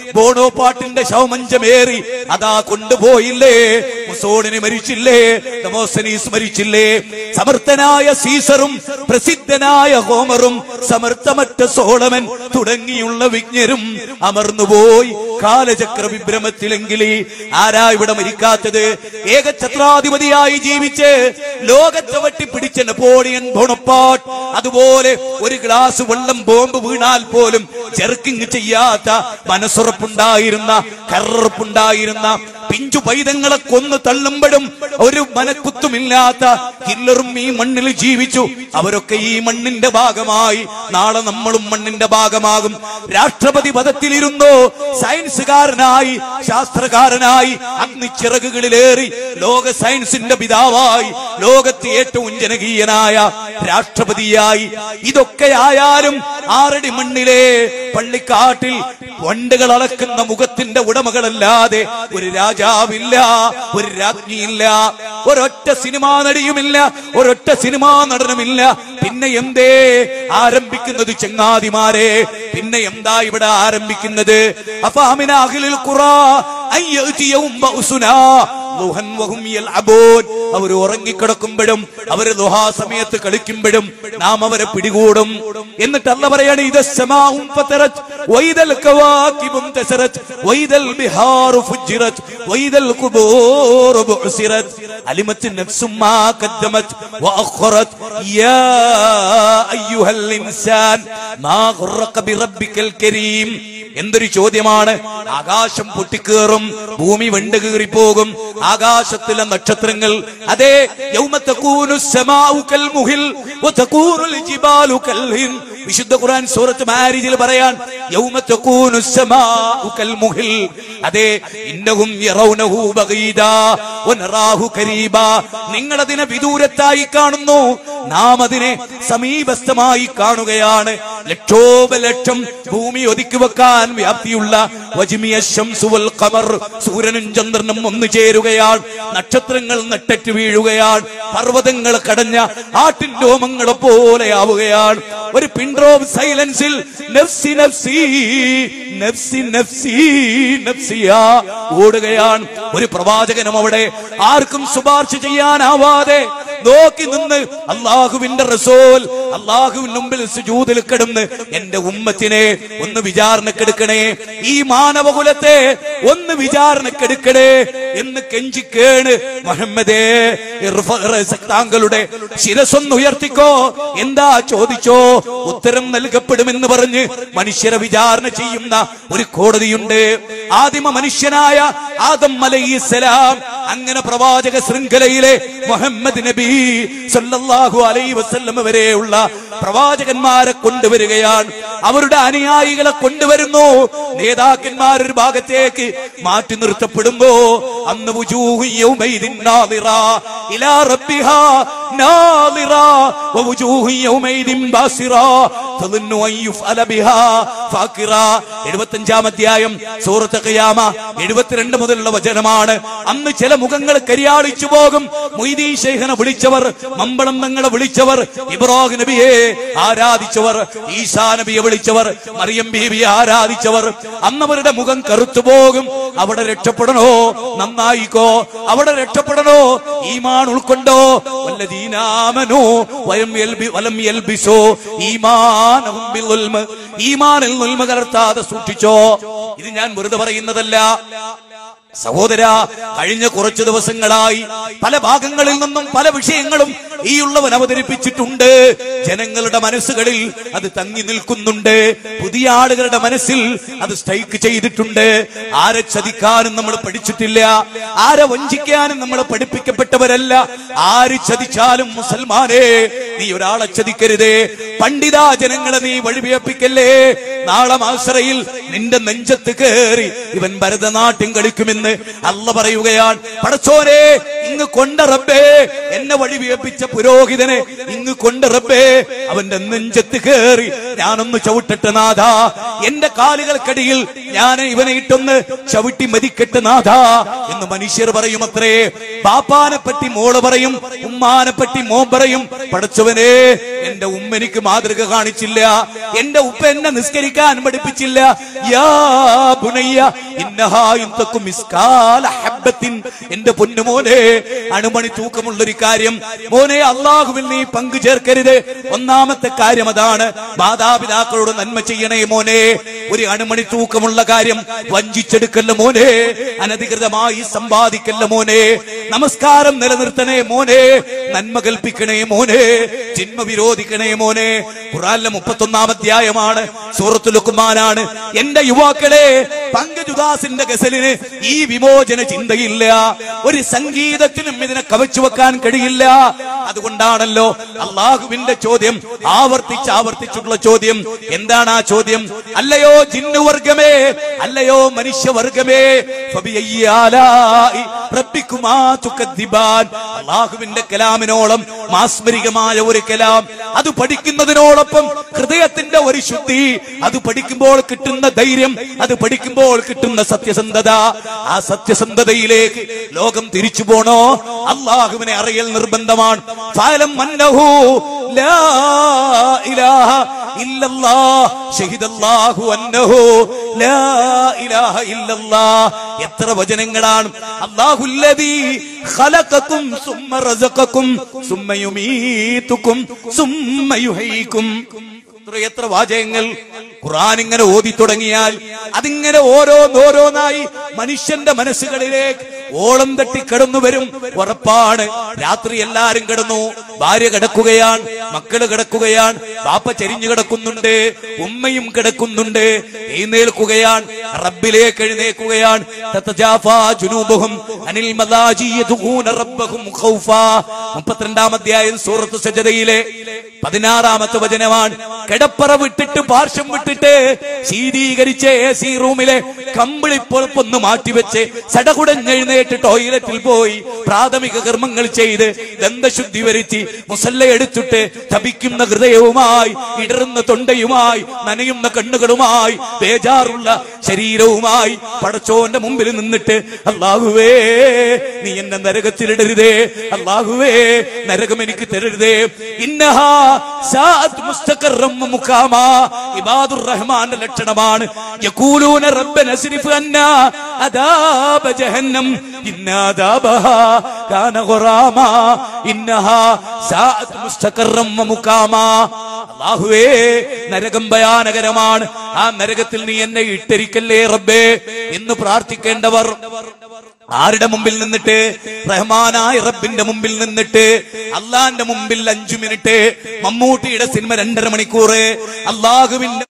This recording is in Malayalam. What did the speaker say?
ബോണോ പാട്ടിന്റെ ശവമഞ്ചമേറി അതാ കൊണ്ടുപോയില്ലേ മുസോളിനി മരിച്ചില്ലേ ഡെമോസനീസ് മരിച്ചില്ലേ സമർത്ഥനായ സീസറും പ്രസിദ്ധനായ ഹോമറും സമർത്ഥമറ്റ സോളമൻ തുടങ്ങിയുള്ള വിജ്ഞരും അമർന്നുപോയി കാലചക്ര വിഭ്രമത്തിലെങ്കിലേ ആരാ ഇവിടെ മരിക്കാത്തത് ഏകഛത്രാധിപതിയായി ജീവിച്ച് ലോകത്തെ വെട്ടിപ്പിടിച്ച നെപ്പോളിയൻ ബോണപ്പാട്ട് അതുപോലെ ഒരു ഗ്ലാസ് വെള്ളം ബോംബ് വീണാൽ പോലും ചെറുക്കിങ് ചെയ്യാത്ത മനസ്സുറപ്പുണ്ടായിരുന്ന കറുപ്പുണ്ടായിരുന്ന പിഞ്ചു പൈതങ്ങളെ കൊന്നു തള്ളുമ്പോഴും ഒരു മനക്കുത്തുമില്ലാത്ത ഹില്ലറും ഈ മണ്ണിൽ ജീവിച്ചു അവരൊക്കെ ഈ മണ്ണിന്റെ ഭാഗമായി നാളെ നമ്മളും മണ്ണിന്റെ ഭാഗമാകും രാഷ്ട്രപതി പദത്തിലിരുന്നോ സയൻസുകാരനായി ശാസ്ത്രകാരനായി അഗ്നിച്ചിറകുകളിലേറി ലോക സയൻസിന്റെ പിതാവായി ലോകത്തെ ഏറ്റവും ജനകീയനായ രാഷ്ട്രപതിയായി ഇതൊക്കെ ആയാലും ആറടി മണ്ണിലെ പള്ളിക്കാട്ടിൽ വണ്ടുകൾ അളക്കുന്ന മുഖത്തിന്റെ ഉടമകളല്ലാതെ ഒരു രാജാവില്ല ഒരു രാജ്ഞിയില്ല ഒരൊറ്റ സിനിമാ നടിയുമില്ല ഒരൊറ്റ സിനിമാ നടനുമില്ല പിന്നെ എന്തേ ആരംഭിക്കുന്നത് ചങ്ങാതിമാരെ പിന്നെ എന്താ ഇവിടെ ആരംഭിക്കുന്നത് അപ്പൊ അമിന അഖിലിൽ ഖുറാ അയ്യൗതിയവും ബൗസുനാ ളുഹൻ വഹും യൽഅബൂൻ. അവർ ഉറങ്ങിക്കിടക്കുമ്പോഴും അവര് ദുഹാ സമയത്ത് കളിക്കുമ്പോഴും നാം അവരെ പിടികൂടും എന്നിട്ട് അല്ല പറയാണ് ഇത് സമാഉം ഫതറത് വൈദൽ കവാകിബും തസറത് വൈദൽ ബിഹാറു ഫുജിറത് വൈദൽ ഖുബൂർ ബുഅസിറത് അലിമത്ത് നഫ്സും മാ ഖദ്ദമത് വഅഖറത് യാ അയ്യുഹൽ ഇൻസാൻ മാ ഖുറക ബിറബ്ബിക്കൽ കരീം എന്തൊരു ചോദ്യമാണ് ആകാശം പൊട്ടിക്കേറും ഭൂമി വെണ്ട് കീറിപ്പോകും ആകാശത്തിലെ നക്ഷത്രങ്ങൾ അതെ യൗമത്തകൂനു സമാഉ കൽ മുഹിൽ വതകൂനുൽ ജിബാലു കൽ ഹിൻ വിശുദ്ധ ഖുർആൻ സൂറത്ത് മാരിജിൽ പറയാൻ യൗമത്തകൂനു സമാഉ കൽ മുഹിൽ അതെ ഇന്നഹും യറൗനഹു ബഗീദാ വനറാഹു കരീബാ നിങ്ങൾ അതിനെ വിദൂരത്തായി കാണുന്നു നാം അതിനെ സമീപസ്ഥമായി കാണുകയാണ് ലക്ഷോപലക്ഷം ഭൂമി ഒതുക്കി വെക്കാൻ വ്യാപ്തിയുള്ള വജിമിയ ശംസു വൽ ഖമർ സൂര്യനും ചന്ദ്രനും ഒന്നു ചേരുകയാണ് നക്ഷത്രങ്ങൾ നെട്ടറ്റ് വീഴുകയാണ് പർവ്വതങ്ങൾ കടഞ്ഞ ആട്ടിൻ രോമങ്ങളെ പോലെയാവുകയാണ് ഒരു പിൻഡ്രോം സൈലൻസിൽ നഫ്സി നഫ്സി നഫ്സി നഫ്സി നഫ്സിയാ ഓടുകയാണ് ഒരു പ്രവാചകനും അവിടെ ആർക്കും ശുപാർശ ചെയ്യാനാവാതെ നോക്കി നിന്ന് അള്ളാഹുവിന്റെ റസൂൽ അള്ളാഹുവിന് മുമ്പിൽ സുജൂദിൽ കിടന്ന് എന്റെ ഉമ്മത്തിനെ ഒന്ന് വിചാരണക്കെടുക്കണേ ഈ മാനവകുലത്തെ ഒന്ന് വിചാരണക്കെടുക്കണേ എന്ന് കെഞ്ചിക്കേണ് മുഹമ്മദേ ഇർഫ- താങ്കളുടെ ശിരസൊന്ന് ഉയർത്തിക്കോ എന്താ ചോദിച്ചോ ഉത്തരം നൽകപ്പെടുമെന്ന് പറഞ്ഞ് മനുഷ്യരെ വിചാരണ ചെയ്യുന്ന ഒരു കോടതിയുണ്ട് ആദിമ മനുഷ്യനായ ആദം അലൈഹിസ്സലാം അങ്ങനെ പ്രവാചക ശൃംഖലയിലെ മുഹമ്മദ് നബി സല്ലല്ലാഹു അലൈഹി വസല്ലം വരെയുള്ള പ്രവാചകന്മാരെ കൊണ്ടുവരികയാണ് അവരുടെ അനുയായികളെ കൊണ്ടുവരുന്നു നേതാക്കന്മാർ ഒരു ഭാഗത്തേക്ക് മാറ്റി നിർത്തപ്പെടുമ്പോ അന്ന് വുജൂഹു യൗമൈദിൻ നാദിറ ഇലാ റബ്ബിഹാ നാദിറ വവുജൂഹു യൗമൈദിൻ ബാസിറ തظن അൻ യുഫഅല ബിഹാ ഫാക്കിറ 75 അധ്യായം സൂറത്ത് ഖിയാമ 72 മുതലുള്ള വചനമാണ് അന്ന് ചില മുഖങ്ങൾ കരിയാളിച്ചു പോകും മൊയ്തീൻ ശൈഖനെ വിളിച്ചവർ മമ്പളം തങ്ങളെ വിളിച്ചവർ ഇബ്രാഹിം നബിയെ ആരാധിച്ചവർ ഈസാ നബിയെ വിളിച്ചവർ മറിയം ബീവിയെ ആരാധിച്ചവർ അന്നവരുടെ മുഖം കറുത്തു പോകും അവിടെ രക്ഷപ്പെടണോ നന്നായിക്കോ അവിടെ രക്ഷപ്പെടണോ ഈമാൻ ഉൾക്കൊണ്ടോ വല്ലദീനാമനോ വയം യൽബി വലം യൽബിസോ ഈമാനഹും ബിൽഉൽമ ഈമാനിൽ നുൽമ കലർത്താതെ സൂക്ഷിച്ചോ ഇത് ഞാൻ വെറുതെ പറയുന്നതല്ല സഹോദര കഴിഞ്ഞ കുറച്ചു ദിവസങ്ങളായി പല ഭാഗങ്ങളിൽ നിന്നും പല വിഷയങ്ങളും ഈ ഉള്ളവൻ അവതരിപ്പിച്ചിട്ടുണ്ട് ജനങ്ങളുടെ മനസ്സുകളിൽ അത് തങ്ങി നിൽക്കുന്നുണ്ട് പുതിയ ആളുകളുടെ മനസ്സിൽ അത് സ്ട്രൈക്ക് ചെയ്തിട്ടുണ്ട് ആരെ ചതിക്കാനും നമ്മൾ പഠിച്ചിട്ടില്ല ആരെ വഞ്ചിക്കാനും നമ്മൾ പഠിപ്പിക്കപ്പെട്ടവരല്ല ആര് ചതിച്ചാലും മുസൽമാനെ നീ ഒരാളെ ചതിക്കരുതേ പണ്ഡിതാ ജനങ്ങളെ നീ വഴിവേപ്പിക്കല്ലേ നാളെ മാസറയിൽ നിന്റെ നെഞ്ചത്ത് കയറി ഇവൻ ഭരതനാട്യം കളിക്കുമെന്ന് അല്ല പറയുകയാണ് പടച്ചോനെ ഇങ്ങ് കൊണ്ട റബ്ബേ എന്നെ വഴി വിയപ്പിച്ച പുരോഹിതനെ ഇങ്ങ് കൊണ്ട റബ്ബേ അവന്റെ നെഞ്ചത്ത് കയറി ഞാനൊന്ന് ചവിട്ടട്ടെ നാഥ എന്റെ കാലുകൾക്കടിയിൽ ഞാൻ ഇവനെ ഇട്ടൊന്ന് ചവിട്ടി മതിക്കട്ടെ നാഥ എന്ന് മനുഷ്യർ പറയും അത്രേ പാപ്പാനെ പറ്റി മോള് പറയും ഉമ്മാനെ പറ്റി മോൻ പറയും പഠിച്ചവനെ എന്റെ ഉമ്മ എനിക്ക് മാതൃക കാണിച്ചില്ല എന്റെ ഉപ്പ എന്നെ നിസ്കരിക്കാൻ പഠിപ്പിച്ചില്ല യാ ബുനയ്യ ഇന്നഹാ ഇന്തക്കും മിസ്കാല ഹബ്ബത്തിൻ എന്റെ പൊന്നുമോനെ അണുമണി തൂക്കമുള്ള ഒരു കാര്യം മോനെ അള്ളാഹുവിൽ നീ പങ്കു ചേർക്കരുത് ഒന്നാമത്തെ കാര്യം അതാണ് മാതാപിതാക്കളോട് നന്മ ചെയ്യണേ മോനെ ഒരു അണുമണി തൂക്കമുള്ള കാര്യം വഞ്ചിച്ചെടുക്കല്ല മോനെ അനധികൃതമായി സമ്പാദിക്കല്ല മോനെ നമസ്കാരം നിലനിർത്തണേ മോനെ നന്മ കൽപ്പിക്കണേ മോനെ ജന്മ വിരോധിക്കണേ മോനെ ഖുറാനിലെ മുപ്പത്തൊന്നാം അധ്യായമാണ് സൂറത്തു ലുക്കുമാനാണ് എന്റെ യുവാക്കളെ പങ്കജുദാസിന്റെ ഗസലിന് ഈ വിമോചന ചിന്തയില്ല ഒരു സംഗീതത്തിനും ഇതിനെ കവച്ചു വെക്കാൻ കഴിയില്ല അതുകൊണ്ടാണല്ലോ അള്ളാഹുവിന്റെ ചോദ്യം ആവർത്തിച്ച് ആവർത്തിച്ചുള്ള ചോദ്യം എന്താണ് ആ ചോദ്യം അല്ലയോ ജിന്നുവർഗമേ അല്ലയോ മനുഷ്യവർഗമേ ഫബിയയ്യി ആലാഇ റബ്ബിക്കുമാ തുകദ്ദിബാൻ അള്ളാഹുവിന്റെ കലാമിനോളം മാസ്മരികമായ ഒരു കലാം അത് പഠിക്കുന്നതിനോടൊപ്പം ഹൃദയത്തിന്റെ ഒരു ശുദ്ധി അത് പഠിക്കുമ്പോൾ കിട്ടുന്ന ധൈര്യം അത് പഠിക്കുമ്പോൾ കിട്ടുന്ന സത്യസന്ധത ആ സത്യസന്ധതയിലേക്ക് ലോകം തിരിച്ചു പോണോ അള്ളാഹുവിനെ അറിയൽ നിർബന്ധമാണ് ഫാലം മന്നഹു ലാ ഇലാഹ ഇല്ലല്ലാഹ് ഷഹിദല്ലാഹു അന്നഹു ലാ ഇലാഹ ഇല്ലല്ലാഹ് എത്ര വചനങ്ങളാണ് അല്ലാഹുല്ലദീ ഖലഖക്കും സുമ്മ റസഖക്കും സുമ്മ യുമീതുക്കും സുമ്മ യുഹീക്കും എത്ര എത്ര വാചകങ്ങൾ ഖുർആൻ ഇങ്ങനെ ഓതി തുടങ്ങിയാൽ അതിങ്ങനെ ഓരോന്നോരോന്നായി മനുഷ്യന്റെ മനസ്സുകളിലേക്ക് ഓളം തട്ടി കിടന്നു വരും ഉറപ്പാണ് രാത്രി എല്ലാരും കിടന്നു ഭാര്യ കിടക്കുകയാണ് മക്കള് കിടക്കുകയാണ് ബാപ്പ ചെരിഞ്ഞു കിടക്കുന്നുണ്ട് ഉമ്മയും കിടക്കുന്നുണ്ട് എഴുന്നേൽക്കുകയാണ് റബ്ബിലേക്ക് എഴുന്നേൽക്കുകയാണ് തതജാഫാ ജുനൂബുഹും അനിൽ മദാജി യദൂന റബ്ബഹും ഖൗഫാ മുപ്പത്തിരണ്ടാം അധ്യായം സൂറത്ത് സജദയിലെ പതിനാറാമത്തെ വചനമാണ് കിടപ്പറ വിട്ടിട്ട് പാർശ്വം വിട്ടിട്ട് ശീതീകരിച്ച എ സി റൂമിലെ കമ്പിളി പൊളപ്പൊന്ന് മാറ്റിവെച്ച് സടകുടഞ്ഞെഴുന്നേറ്റ് ടോയ്ലറ്റിൽ പോയി പ്രാഥമിക കർമ്മങ്ങൾ ചെയ്ത് ദന്തശുദ്ധി വരുത്തി മുസല്ല എടുത്തിട്ട് തപിക്കുന്ന ഹൃദയവുമായി ഇടറുന്ന തൊണ്ടയുമായി നനയുന്ന കണ്ണുകളുമായി ബേജാറുള്ള ശരീരവുമായി പടച്ചോന്റെ മുമ്പിൽ നിന്നിട്ട് അള്ളാഹുവേ നീ എന്നെ നരകത്തിലിടരുതേ അള്ളാഹുവേ നരകം എനിക്ക് തരരുതേ ഇന്നഹാ സാഅത്ത് മുസ്തഖറം മുഖാമാ ഇബാദുർ റഹ്മാന്റെ ലക്ഷണമാണ് യഖൂലൂന റബ്ബന അസ്രിഫ് അന്നാ അദാബ ജഹന്നം ഇന്ന അദാബഹാ കാന ഖുറാമാ ഇന്നഹാ സാഅത്ത് മുസ്തഖറം മുഖാമാ അല്ലാഹുവേ നരകം ഭയാനകരമാണ് ആ നരകത്തിൽ നീ എന്നെ ഇട്ടരിക്കല്ലേ റബ്ബേ എന്ന് പ്രാർത്ഥിക്കേണ്ടവർ ആരുടെ മുമ്പിൽ നിന്നിട്ട് റഹ്മാനായ റബ്ബിന്റെ മുമ്പിൽ നിന്നിട്ട് അള്ളാന്റെ മുമ്പിൽ അഞ്ചു മിനിറ്റ് മമ്മൂട്ടിയുടെ സിനിമ രണ്ടര മണിക്കൂർ അള്ളാഹുവിന്റെ